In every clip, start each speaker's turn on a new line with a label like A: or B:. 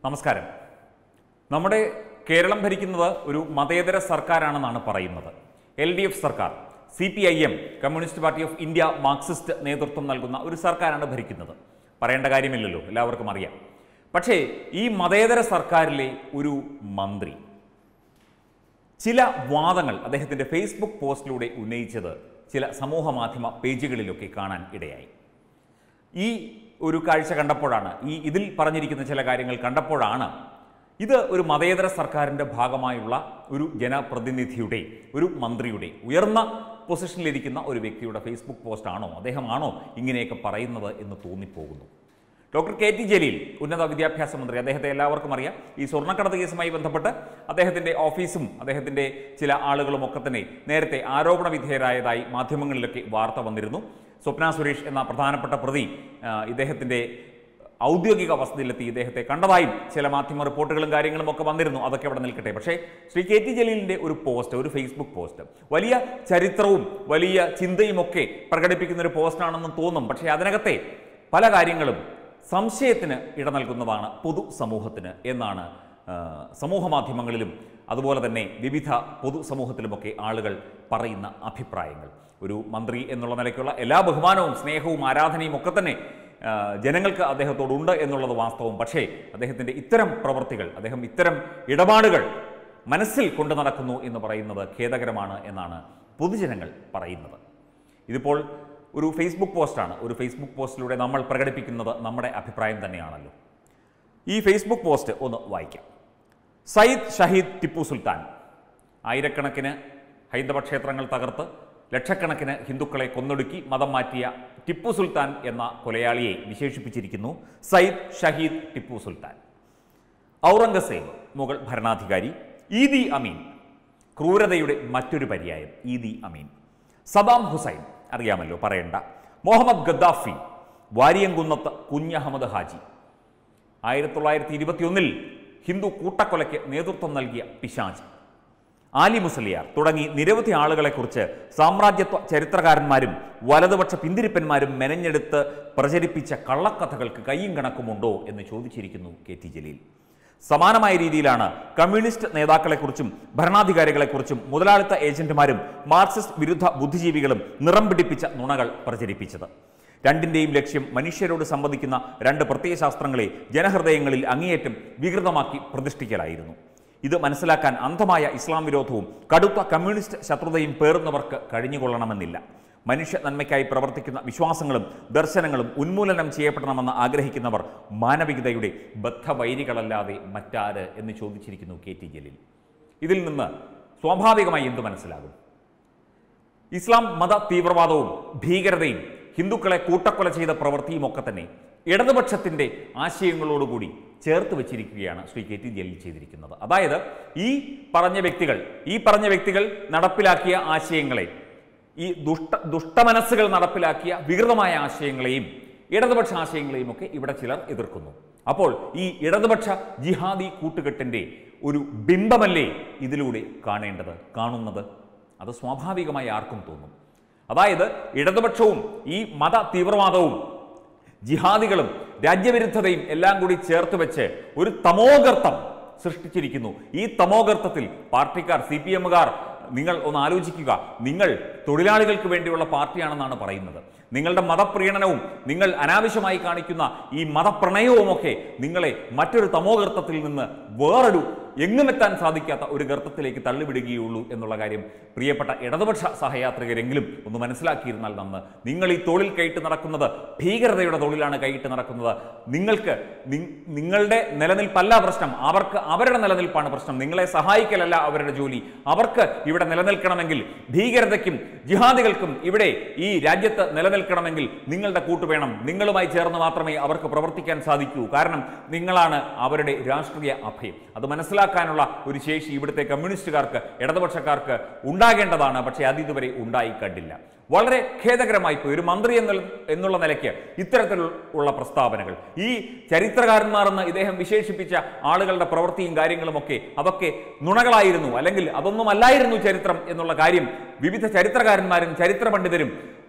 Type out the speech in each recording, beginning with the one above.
A: നമസ്കാരം നമ്മുടെ കേരളം ഭരിക്കുന്നത് ഒരു മതേതര സർക്കാരാണെന്നാണ് പറയുന്നത് എൽ ഡി എഫ് സർക്കാർ C P I M communist party of India Marxist നേതൃത്വം നൽകുന്ന ഒരു സർക്കാരാണ് ഭരിക്കുന്നത് പറയേണ്ട കാര്യമില്ലല്ലോ എല്ലാവർക്കും അറിയാം പക്ഷേ ഈ മതേതര സർക്കാരിലെ ഒരു മന്ത്രി ചില വാദങ്ങൾ അദ്ദേഹത്തിൻ്റെ ഫേസ്ബുക്ക് പോസ്റ്റിലൂടെ ഉന്നയിച്ചത് ചില സമൂഹ മാധ്യമ പേജുകളിലൊക്കെ കാണാൻ ഇടയായി ഈ ഒരു കാഴ്ച കണ്ടപ്പോഴാണ് ഈ ഇതിൽ പറഞ്ഞിരിക്കുന്ന ചില കാര്യങ്ങൾ കണ്ടപ്പോഴാണ് ഇത് ഒരു മതേതര സർക്കാരിൻ്റെ ഭാഗമായുള്ള ഒരു ജനപ്രതിനിധിയുടെ ഒരു മന്ത്രിയുടെ ഉയർന്ന പൊസിഷനിലിരിക്കുന്ന ഒരു വ്യക്തിയുടെ ഫേസ്ബുക്ക് പോസ്റ്റാണോ അദ്ദേഹമാണോ ഇങ്ങനെയൊക്കെ പറയുന്നത് എന്ന് തോന്നിപ്പോകുന്നു ഡോക്ടർ കെ ടി ജലീൽ ഉന്നത വിദ്യാഭ്യാസ മന്ത്രി അദ്ദേഹത്തെ എല്ലാവർക്കും അറിയാം ഈ സ്വർണ്ണക്കടത്ത് കേസുമായി ബന്ധപ്പെട്ട് അദ്ദേഹത്തിൻ്റെ ഓഫീസും അദ്ദേഹത്തിൻ്റെ ചില ആളുകളും ഒക്കെ തന്നെ നേരത്തെ ആരോപണ വിധേയരായതായി മാധ്യമങ്ങളിലൊക്കെ വാർത്ത വന്നിരുന്നു സ്വപ്ന സുരേഷ് എന്ന പ്രധാനപ്പെട്ട പ്രതി ആ, ഇദ്ദേഹത്തിൻ്റെ ഔദ്യോഗിക വസതിയിലെത്തി ഇദ്ദേഹത്തെ കണ്ടതായും ചില മാധ്യമ റിപ്പോർട്ടുകളും കാര്യങ്ങളും ഒക്കെ വന്നിരുന്നു അതൊക്കെ അവിടെ നിൽക്കട്ടെ പക്ഷേ ശ്രീ കെ ടി ജലീലിൻ്റെ ഒരു പോസ്റ്റ് ഒരു ഫേസ്ബുക്ക് പോസ്റ്റ് വലിയ ചരിത്രവും വലിയ ചിന്തയും ഒക്കെ പ്രകടിപ്പിക്കുന്ന ഒരു പോസ്റ്റാണെന്ന് തോന്നും പക്ഷേ അതിനകത്തെ പല കാര്യങ്ങളും സംശയത്തിന് ഇട നൽകുന്നതാണ് പൊതുസമൂഹത്തിന് എന്നാണ് ആ, സമൂഹ മാധ്യമങ്ങളിലും അതുപോലെ തന്നെ വിവിധ പൊതുസമൂഹത്തിലുമൊക്കെ ആളുകൾ പറയുന്ന അഭിപ്രായങ്ങൾ ഒരു മന്ത്രി എന്നുള്ള നിലയ്ക്കുള്ള എല്ലാ ബഹുമാനവും സ്നേഹവും ആരാധനയും ഒക്കെ തന്നെ ആ, ജനങ്ങൾക്ക് അദ്ദേഹത്തോടുണ്ട് എന്നുള്ളത് വാസ്തവം പക്ഷേ അദ്ദേഹത്തിൻ്റെ ഇത്തരം പ്രവൃത്തികൾ അദ്ദേഹം ഇത്തരം ഇടപാടുകൾ മനസ്സിൽ കൊണ്ടു നടക്കുന്നു എന്ന് പറയുന്നത് ഖേദകരമാണ് എന്നാണ് പൊതുജനങ്ങൾ പറയുന്നത് ഇതിപ്പോൾ ഒരു ഫേസ്ബുക്ക് പോസ്റ്റാണ് ഒരു ഫേസ്ബുക്ക് പോസ്റ്റിലൂടെ നമ്മൾ പ്രകടിപ്പിക്കുന്നത് നമ്മുടെ അഭിപ്രായം തന്നെയാണല്ലോ ഈ ഫേസ്ബുക്ക് പോസ്റ്റ് ഒന്ന് വായിക്കാം സയ്യിദ് ഷഹീദ് ടിപ്പു സുൽത്താൻ ആയിരക്കണക്കിന് ഹൈന്ദവ ക്ഷേത്രങ്ങൾ തകർത്ത് ലക്ഷക്കണക്കിന് ഹിന്ദുക്കളെ കൊന്നൊടുക്കി മതം മാറ്റിയ ടിപ്പു സുൽത്താൻ എന്ന കൊലയാളിയെ വിശേഷിപ്പിച്ചിരിക്കുന്നു സയ്യിദ് ഷഹീദ് ടിപ്പു സുൽത്താൻ ഔറംഗസേബ് മുഗൾ ഭരണാധികാരി ഈദി അമീൻ ക്രൂരതയുടെ മറ്റൊരു പര്യായം ഈദി അമീൻ സദാം ഹുസൈൻ അറിയാമല്ലോ പറയണ്ട മുഹമ്മദ് ഗദ്ദാഫി വാരിയംകുന്നത്ത് കുഞ്ഞഹമ്മദ് ഹാജി ആയിരത്തി തൊള്ളായിരത്തി ഇരുപത്തിയൊന്നിൽ ഹിന്ദു കൂട്ടക്കൊലയ്ക്ക് നേതൃത്വം നൽകിയ പിശാജ് ആലി മുസലിയാർ തുടങ്ങി നിരവധി ആളുകളെക്കുറിച്ച് സാമ്രാജ്യത്വ ചരിത്രകാരന്മാരും വലതുപക്ഷ പിന്തിരിപ്പന്മാരും മെനഞ്ഞെടുത്ത് പ്രചരിപ്പിച്ച കള്ളക്കഥകൾക്ക് കയ്യും കണക്കുമുണ്ടോ എന്ന് ചോദിച്ചിരിക്കുന്നു കെ ടി ജലീൽ സമാനമായ രീതിയിലാണ് കമ്മ്യൂണിസ്റ്റ് നേതാക്കളെക്കുറിച്ചും ഭരണാധികാരികളെക്കുറിച്ചും മുതലാളിത്ത ഏജന്റുമാരും മാർക്സിസ്റ്റ് വിരുദ്ധ ബുദ്ധിജീവികളും നിറം പിടിപ്പിച്ച നുണകൾ പ്രചരിപ്പിച്ചത് രണ്ടിന്റെയും ലക്ഷ്യം മനുഷ്യരോട് സംവദിക്കുന്ന രണ്ട് പ്രത്യയശാസ്ത്രങ്ങളെ ജനഹൃദയങ്ങളിൽ അങ്ങേയറ്റം വികൃതമാക്കി പ്രതിഷ്ഠിക്കലായിരുന്നു ഇത് മനസ്സിലാക്കാൻ അന്ധമായ ഇസ്ലാം വിരോധവും കടുത്ത കമ്മ്യൂണിസ്റ്റ് ശത്രുതയും പേറുന്നവർക്ക് കഴിഞ്ഞുകൊള്ളണമെന്നില്ല മനുഷ്യ നന്മയ്ക്കായി പ്രവർത്തിക്കുന്ന വിശ്വാസങ്ങളും ദർശനങ്ങളും ഉന്മൂലനം ചെയ്യപ്പെടണമെന്ന് ആഗ്രഹിക്കുന്നവർ മാനവികതയുടെ ബദ്ധവൈരികളല്ലാതെ മറ്റാര് എന്ന് ചോദിച്ചിരിക്കുന്നു കെ ടി ജലീൽ ഇതിൽ നിന്ന് സ്വാഭാവികമായി എന്തു മനസ്സിലാകും ഇസ്ലാം മത തീവ്രവാദവും ഭീകരതയും ഹിന്ദുക്കളെ കൂട്ടക്കൊല ചെയ്ത പ്രവൃത്തിയും ഒക്കെ തന്നെ ഇടതുപക്ഷത്തിന്റെ ആശയങ്ങളോടുകൂടി ചേർത്ത് വെച്ചിരിക്കുകയാണ് ശ്രീ കെ ടി ജലീൽ ചെയ്തിരിക്കുന്നത് അതായത് ഈ പറഞ്ഞ വ്യക്തികൾ ഈ പറഞ്ഞ വ്യക്തികൾ നടപ്പിലാക്കിയ ആശയങ്ങളെ ഈ ദുഷ്ട ദുഷ്ടമനസ്സുകൾ നടപ്പിലാക്കിയ വികൃതമായ ആശയങ്ങളെയും ഇടതുപക്ഷ ആശയങ്ങളെയും ഒക്കെ ഇവിടെ ചിലർ എതിർക്കുന്നു അപ്പോൾ ഈ ഇടതുപക്ഷ ജിഹാദി കൂട്ടുകെട്ടിന്റെ ഒരു ബിംബമല്ലേ ഇതിലൂടെ കാണേണ്ടത് കാണുന്നത് അത് സ്വാഭാവികമായി ആർക്കും തോന്നും അതായത് ഇടതുപക്ഷവും ഈ മത തീവ്രവാദവും ജിഹാദികളും രാജ്യവിരുദ്ധതയും എല്ലാം കൂടി ചേർത്ത് വെച്ച് ഒരു തമോഗർത്തം സൃഷ്ടിച്ചിരിക്കുന്നു ഈ തമോഗർത്തത്തിൽ പാർട്ടിക്കാർ സി പി എമ്മുകാർ നിങ്ങൾ ഒന്ന് ആലോചിക്കുക നിങ്ങൾ തൊഴിലാളികൾക്ക് വേണ്ടിയുള്ള പാർട്ടിയാണെന്നാണ് പറയുന്നത് നിങ്ങളുടെ മതപ്രീണനവും നിങ്ങൾ അനാവശ്യമായി കാണിക്കുന്ന ഈ മതപ്രണയവുമൊക്കെ നിങ്ങളെ മറ്റൊരു തമോഗർത്തത്തിൽ നിന്ന് വേറൊരു എങ്ങുമെത്താൻ സാധിക്കാത്ത ഒരു ഗർത്തത്തിലേക്ക് തള്ളിവിടുകയുള്ളൂ എന്നുള്ള കാര്യം പ്രിയപ്പെട്ട ഇടതുപക്ഷ സഹയാത്രികരെങ്കിലും ഒന്ന് മനസ്സിലാക്കിയിരുന്നാൽ നന്ന് നിങ്ങൾ ഈ തൊഴിൽ കയറ്റി നടക്കുന്നത് ഭീകരതയുടെ തൊഴിലാണ് കൈയിട്ട് നടക്കുന്നത് നിങ്ങൾക്ക് നി- നിങ്ങളുടെ നിലനിൽപ്പല്ല പ്രശ്നം അവർക്ക് അവരുടെ നിലനിൽപ്പാണ് പ്രശ്നം നിങ്ങളെ സഹായിക്കലല്ല അവരുടെ ജോലി അവർക്ക് ഇവിടെ നിലനിൽക്കണമെങ്കിൽ ഭീകരതയ്ക്കും ജിഹാദികൾക്കും ഇവിടെ ഈ രാജ്യത്ത് നിലനിൽക്കണമെങ്കിൽ നിങ്ങളുടെ കൂട്ട് വേണം നിങ്ങളുമായി ചേർന്ന് മാത്രമേ അവർക്ക് പ്രവർത്തിക്കാൻ സാധിക്കൂ കാരണം നിങ്ങളാണ് അവരുടെ രാഷ്ട്രീയ അഭയം അത് മനസ്സിലാക്കാനുള്ള ഒരു ശേഷി ഇവിടുത്തെ കമ്മ്യൂണിസ്റ്റുകാർക്ക് ഇടതുപക്ഷക്കാർക്ക് ഉണ്ടാകേണ്ടതാണ് പക്ഷേ അത് ഇതുവരെ ഉണ്ടായി കണ്ടില്ല വളരെ ഖേദകരമായി പോയി ഒരു മന്ത്രി എന്ന എന്നുള്ള നിലയ്ക്ക് ഇത്തരത്തിലുള്ള പ്രസ്താവനകൾ ഈ ചരിത്രകാരന്മാരെന്ന് ഇദ്ദേഹം വിശേഷിപ്പിച്ച ആളുകളുടെ പ്രവൃത്തിയും കാര്യങ്ങളും ഒക്കെ അതൊക്കെ നുണകളായിരുന്നു അല്ലെങ്കിൽ അതൊന്നും അല്ലായിരുന്നു ചരിത്രം എന്നുള്ള കാര്യം വിവിധ ചരിത്രകാരന്മാരും ചരിത്ര പണ്ഡിതരും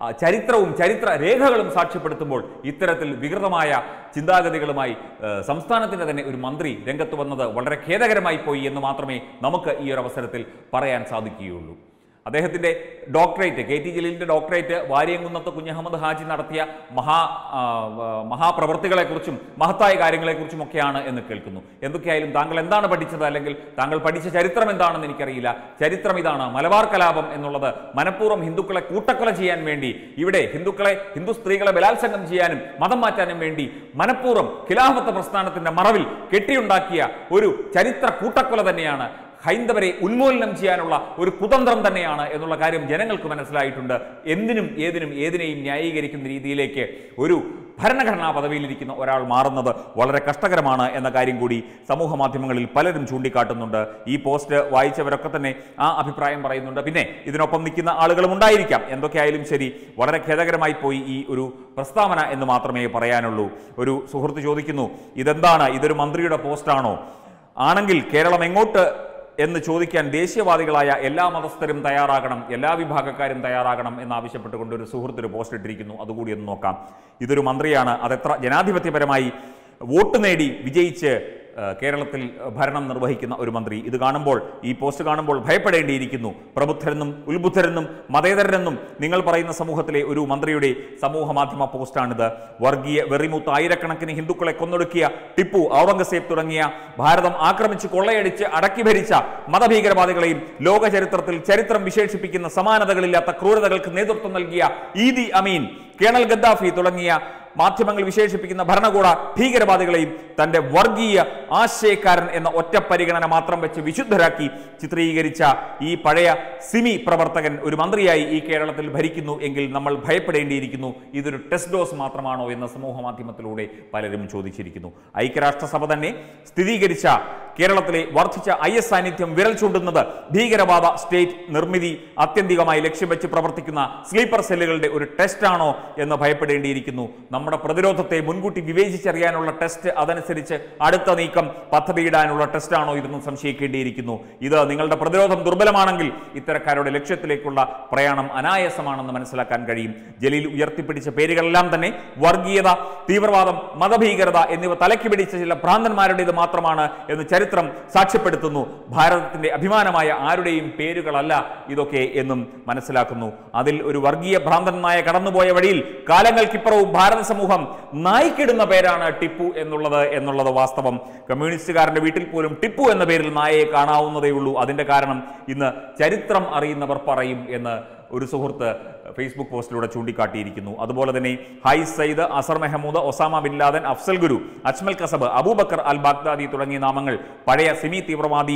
A: ആ, ചരിത്രവും ചരിത്ര രേഖകളും സാക്ഷ്യപ്പെടുത്തുമ്പോൾ ഇത്തരത്തിൽ വികൃതമായ ചിന്താഗതികളുമായി ഏഹ്, സംസ്ഥാനത്തിന്റെ തന്നെ ഒരു മന്ത്രി രംഗത്ത് വന്നത് വളരെ ഖേദകരമായി പോയി എന്ന് മാത്രമേ നമുക്ക് ഈ ഒരു അവസരത്തിൽ പറയാൻ സാധിക്കുകയുള്ളൂ അദ്ദേഹത്തിന്റെ ഡോക്ടറേറ്റ് കെ ടി ജലീലിന്റെ ഡോക്ടറേറ്റ് വാര്യംകുന്നത്ത് കുഞ്ഞഹമ്മദ് ഹാജി നടത്തിയ മഹാ ആ, ആ, മഹാപ്രവൃത്തികളെക്കുറിച്ചും മഹത്തായ കാര്യങ്ങളെക്കുറിച്ചും ഒക്കെയാണ് എന്ന് കേൾക്കുന്നു എന്തൊക്കെയായാലും താങ്കൾ എന്താണ് പഠിച്ചത് അല്ലെങ്കിൽ താങ്കൾ പഠിച്ച ചരിത്രം എന്താണെന്ന് എനിക്കറിയില്ല ചരിത്രം ഇതാണ് മലബാർ കലാപം എന്നുള്ളത് മനഃപൂർവ്വം ഹിന്ദുക്കളെ കൂട്ടക്കൊല ചെയ്യാൻ വേണ്ടി ഇവിടെ ഹിന്ദുക്കളെ ഹിന്ദു സ്ത്രീകളെ ബലാത്സംഗം ചെയ്യാനും മതം മാറ്റാനും വേണ്ടി മനഃപൂർവ്വം ഖിലാഫത്ത് പ്രസ്ഥാനത്തിന്റെ മറവിൽ കെട്ടിയുണ്ടാക്കിയ ഒരു ചരിത്ര കൂട്ടക്കൊല തന്നെയാണ് ഹൈന്ദവരെ ഉന്മൂലനം ചെയ്യാനുള്ള ഒരു കുതന്ത്രം തന്നെയാണ് എന്നുള്ള കാര്യം ജനങ്ങൾക്ക് മനസ്സിലായിട്ടുണ്ട് എന്തിനും ഏതിനും ഏതിനെയും ന്യായീകരിക്കുന്ന രീതിയിലേക്ക് ഒരു ഭരണഘടനാ പദവിയിലിരിക്കുന്ന ഒരാൾ മാറുന്നത് വളരെ കഷ്ടകരമാണ് എന്ന കാര്യം കൂടി സമൂഹ മാധ്യമങ്ങളിൽ പലരും ചൂണ്ടിക്കാട്ടുന്നുണ്ട് ഈ പോസ്റ്റ് വായിച്ചവരൊക്കെ തന്നെ ആ അഭിപ്രായം പറയുന്നുണ്ട് പിന്നെ ഇതിനൊപ്പം നിൽക്കുന്ന ആളുകളും ഉണ്ടായിരിക്കാം എന്തൊക്കെയായാലും ശരി വളരെ ഖേദകരമായി പോയി ഈ ഒരു പ്രസ്താവന എന്ന് മാത്രമേ പറയാനുള്ളൂ ഒരു സുഹൃത്ത് ചോദിക്കുന്നു ഇതെന്താണ് ഇതൊരു മന്ത്രിയുടെ പോസ്റ്റാണോ ആണെങ്കിൽ കേരളം എങ്ങോട്ട് എന്ന് ചോദിക്കാൻ ദേശീയവാദികളായ എല്ലാ മതസ്ഥരും തയ്യാറാകണം എല്ലാ വിഭാഗക്കാരും തയ്യാറാകണം എന്നാവശ്യപ്പെട്ടുകൊണ്ട് ഒരു സുഹൃത്ത് ഒരു പോസ്റ്റ് ഇട്ടിരിക്കുന്നു അതുകൂടി ഒന്ന് നോക്കാം ഇതൊരു മന്ത്രിയാണ് അതെത്ര ജനാധിപത്യപരമായി വോട്ട് നേടി വിജയിച്ച് ഏഹ്, കേരളത്തിൽ ഭരണം നിർവഹിക്കുന്ന ഒരു മന്ത്രി ഇത് കാണുമ്പോൾ ഈ പോസ്റ്റ് കാണുമ്പോൾ ഭയപ്പെടേണ്ടിയിരിക്കുന്നു പ്രബുദ്ധരെന്നും ഉത്ബുദ്ധരെന്നും മതേതരരെന്നും നിങ്ങൾ പറയുന്ന സമൂഹത്തിലെ ഒരു മന്ത്രിയുടെ സമൂഹ മാധ്യമ പോസ്റ്റാണിത് വർഗീയ വെറിമൂത്ത് ആയിരക്കണക്കിന് ഹിന്ദുക്കളെ കൊന്നൊടുക്കിയ ടിപ്പു ഔറംഗസേബ് തുടങ്ങിയ ഭാരതം ആക്രമിച്ച് കൊള്ളയടിച്ച് അടക്കി ഭരിച്ച മതഭീകരവാദികളെയും ലോക ചരിത്രത്തിൽ ചരിത്രം വിശേഷിപ്പിക്കുന്ന സമാനതകളില്ലാത്ത ക്രൂരതകൾക്ക് നേതൃത്വം നൽകിയ ഈദി അമീൻ കേണൽ ഗദ്ദാഫി തുടങ്ങിയ മാധ്യമങ്ങൾ വിശേഷിപ്പിക്കുന്ന ഭരണകൂട ഭീകരവാദികളെയും തന്റെ വർഗീയ ആശയക്കാരൻ എന്ന ഒറ്റ പരിഗണന മാത്രം വെച്ച് വിശുദ്ധരാക്കി ചിത്രീകരിച്ച ഈ പഴയ സിമി പ്രവർത്തകൻ ഒരു മന്ത്രിയായി ഈ കേരളത്തിൽ ഭരിക്കുന്നു എങ്കിൽ നമ്മൾ ഭയപ്പെടേണ്ടിയിരിക്കുന്നു ഇതൊരു ടെസ്റ്റ് ഡോസ് മാത്രമാണോ എന്ന് സമൂഹ മാധ്യമത്തിലൂടെ പലരും ചോദിച്ചിരിക്കുന്നു ഐക്യരാഷ്ട്രസഭ തന്നെ സ്ഥിരീകരിച്ച കേരളത്തിലെ വർദ്ധിച്ച ഐ എസ് സാന്നിധ്യം വിരൽ ചൂണ്ടുന്നത് ഭീകരവാദ സ്റ്റേറ്റ് നിർമ്മിതി ആത്യന്തികമായി ലക്ഷ്യം വെച്ച് പ്രവർത്തിക്കുന്ന സ്ലീപ്പർ സെല്ലുകളുടെ ഒരു ടെസ്റ്റാണോ എന്ന് ഭയപ്പെടേണ്ടിയിരിക്കുന്നു നമ്മുടെ പ്രതിരോധത്തെ മുൻകൂട്ടി വിവേചിച്ചറിയാനുള്ള ടെസ്റ്റ് അതനുസരിച്ച് അടുത്ത നീക്കം പദ്ധതിയിടാനുള്ള ടെസ്റ്റാണോ ഇതെന്ന് സംശയിക്കേണ്ടിയിരിക്കുന്നു ഇത് നിങ്ങളുടെ പ്രതിരോധം ദുർബലമാണെങ്കിൽ ഇത്തരക്കാരുടെ ലക്ഷ്യത്തിലേക്കുള്ള പ്രയാണം അനായാസമാണെന്ന് മനസ്സിലാക്കാൻ കഴിയും ജലീൽ ഉയർത്തിപ്പിടിച്ച പേരുകളെല്ലാം തന്നെ വർഗീയത തീവ്രവാദം മതഭീകരത എന്നിവ തലയ്ക്ക് പിടിച്ച ചില ഭ്രാന്തന്മാരുടേത് മാത്രമാണ് എന്ന് ചരിത്രം സാക്ഷ്യപ്പെടുത്തുന്നു ഭാരതത്തിന്റെ അഭിമാനമായ ആരുടെയും പേരുകളല്ല ഇതൊക്കെ എന്നും മനസ്സിലാക്കുന്നു അതിൽ ഒരു വർഗീയ ഭ്രാന്തന്മായ കടന്നുപോയ വഴിയിൽ കാലങ്ങൾക്കിപ്പുറവും ഭാരത സമൂഹം നായിക്കിടുന്ന പേരാണ് ടിപ്പു എന്നുള്ളത് എന്നുള്ളത് വാസ്തവം കമ്മ്യൂണിസ്റ്റുകാരന്റെ വീട്ടിൽ പോലും ടിപ്പു എന്ന പേരിൽ നായയെ കാണാവുന്നതേ ഉള്ളൂ അതിന്റെ കാരണം ഇന്ന് ചരിത്രം അറിയുന്നവർ പറയും എന്ന് ഒരു സുഹൃത്ത് ഫേസ്ബുക്ക് പോസ്റ്റിലൂടെ ചൂണ്ടിക്കാട്ടിയിരിക്കുന്നു അതുപോലെ തന്നെ ഹായ് Saeed Azhar Mehmood Osama bin Laden Afzal Guru Ajmal Kasab Abu Bakr al Baghdadi തുടങ്ങിയ നാമങ്ങൾ പഴയ സിമി തീവ്രവാദി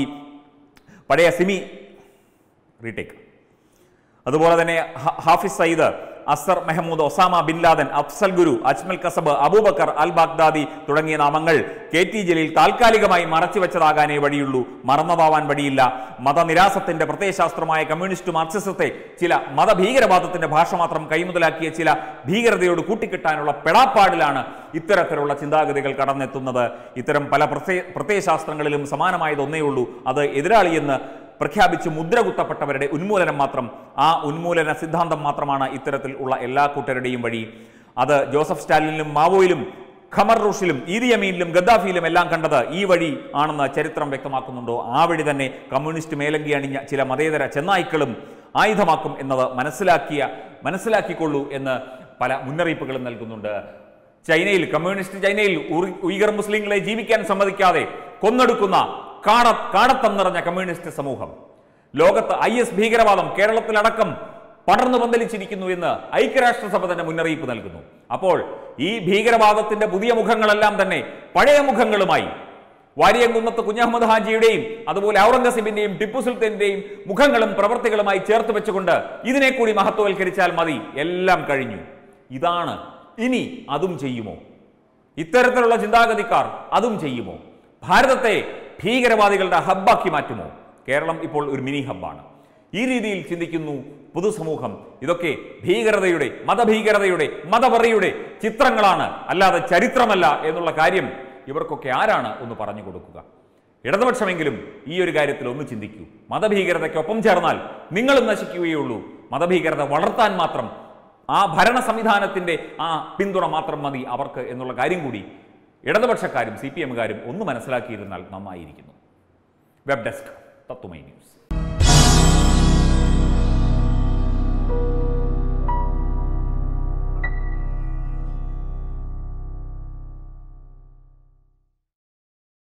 A: പഴയ സിമി റീടേക്ക് അതുപോലെ തന്നെ ഹ- Hafiz Saeed Azhar Mehmood Osama bin Laden Afzal Guru Ajmal Kasab Abu Bakr al Baghdadi തുടങ്ങിയ നാമങ്ങൾ കെ ടി ജലീൽ താൽക്കാലികമായി മറച്ചുവെച്ചതാകാനേ വഴിയുള്ളൂ മറന്നതാവാൻ വഴിയില്ല മതനിരാസത്തിന്റെ പ്രത്യയശാസ്ത്രമായ കമ്മ്യൂണിസ്റ്റ് മാർക്സിസത്തെ ചില മതഭീകരവാദത്തിന്റെ ഭാഷ മാത്രം കൈമുതലാക്കിയ ചില ഭീകരതയോട് കൂട്ടിക്കെട്ടാനുള്ള പെടാപ്പാടിലാണ് ഇത്തരത്തിലുള്ള ചിന്താഗതികൾ കടന്നെത്തുന്നത് ഇത്തരം പല പ്രത്യയ പ്രത്യയശാസ്ത്രങ്ങളിലും സമാനമായത് ഒന്നേ ഉള്ളൂ അത് എതിരാളിയെന്ന് പ്രഖ്യാപിച്ച് മുദ്ര കുത്തപ്പെട്ടവരുടെ ഉന്മൂലനം മാത്രം ആ ഉന്മൂലന സിദ്ധാന്തം മാത്രമാണ് ഇത്തരത്തിൽ ഉള്ള എല്ലാ കൂട്ടരുടെയും വഴി അത് ജോസഫ് സ്റ്റാലിനിലും മാവോയിലും ഖമർ റൂഷിലും ഈദി അമീനിലും ഗദ്ദാഫിയിലും എല്ലാം കണ്ടത് ഈ വഴി ആണെന്ന് ചരിത്രം വ്യക്തമാക്കുന്നുണ്ടോ ആ വഴി തന്നെ കമ്മ്യൂണിസ്റ്റ് മേലങ്കി അണിഞ്ഞ ചില മതേതര ചെന്നായ്ക്കളും ആയുധമാക്കും എന്നത് മനസ്സിലാക്കിയ മനസ്സിലാക്കിക്കൊള്ളൂ എന്ന് പല മുന്നറിയിപ്പുകളും നൽകുന്നുണ്ട് ചൈനയിൽ കമ്മ്യൂണിസ്റ്റ് ചൈനയിൽ ഉറി- ഉയ്ഗർ മുസ്ലിങ്ങളെ ജീവിക്കാൻ സമ്മതിക്കാതെ കൊന്നെടുക്കുന്ന കാട കാടത്തം നിറഞ്ഞ കമ്മ്യൂണിസ്റ്റ് സമൂഹം ലോകത്ത് ഐ എസ് ഭീകരവാദം കേരളത്തിലടക്കം പടർന്നു പന്തലിച്ചിരിക്കുന്നു എന്ന് ഐക്യരാഷ്ട്രസഭ തന്നെ മുന്നറിയിപ്പ് നൽകുന്നു അപ്പോൾ ഈ ഭീകരവാദത്തിന്റെ പുതിയ മുഖങ്ങളെല്ലാം തന്നെ പഴയ മുഖങ്ങളുമായി വാരിയംകുന്നത്ത് കുഞ്ഞഹമ്മദ് ഹാജിയുടെയും അതുപോലെ ഔറംഗസീബിന്റെയും ടിപ്പു സുൽത്താന്റെയും മുഖങ്ങളും പ്രവർത്തികളുമായി ചേർത്ത് വെച്ചുകൊണ്ട് ഇതിനെ കൂടി മഹത്വവൽക്കരിച്ചാൽ മതി എല്ലാം കഴിഞ്ഞു ഇതാണ് ഇനി അതും ചെയ്യുമോ ഇത്തരത്തിലുള്ള ചിന്താഗതിക്കാർ അതും ചെയ്യുമോ ഭാരതത്തെ ഭീകരവാദികളുടെ ഹബ്ബാക്കി മാറ്റുമോ കേരളം ഇപ്പോൾ ഒരു മിനി ഹബ്ബാണ് ഈ രീതിയിൽ ചിന്തിക്കുന്നു പൊതുസമൂഹം ഇതൊക്കെ ഭീകരതയുടെ മതഭീകരതയുടെ മതപറിയുടെ ചിത്രങ്ങളാണ് അല്ലാതെ ചരിത്രമല്ല എന്നുള്ള കാര്യം ഇവർക്കൊക്കെ ആരാണ് ഒന്ന് പറഞ്ഞു കൊടുക്കുക ഇടതുപക്ഷമെങ്കിലും ഈ ഒരു കാര്യത്തിൽ ഒന്ന് ചിന്തിക്കൂ മതഭീകരതയ്ക്കൊപ്പം ചേർന്നാൽ നിങ്ങളും നശിക്കുകയുള്ളൂ മതഭീകരത വളർത്താൻ മാത്രം ആ ഭരണ സംവിധാനത്തിൻ്റെ ആ പിന്തുണ മാത്രം മതി അവർക്ക് എന്നുള്ള കാര്യം കൂടി ഇടതുപക്ഷക്കാരും സി പി എമ്മുകാരും ഒന്ന് മനസ്സിലാക്കിയിരുന്നാൽ നന്നായിരിക്കുന്നു വെബ് ഡെസ്ക് തത്തുമൈ ന്യൂസ്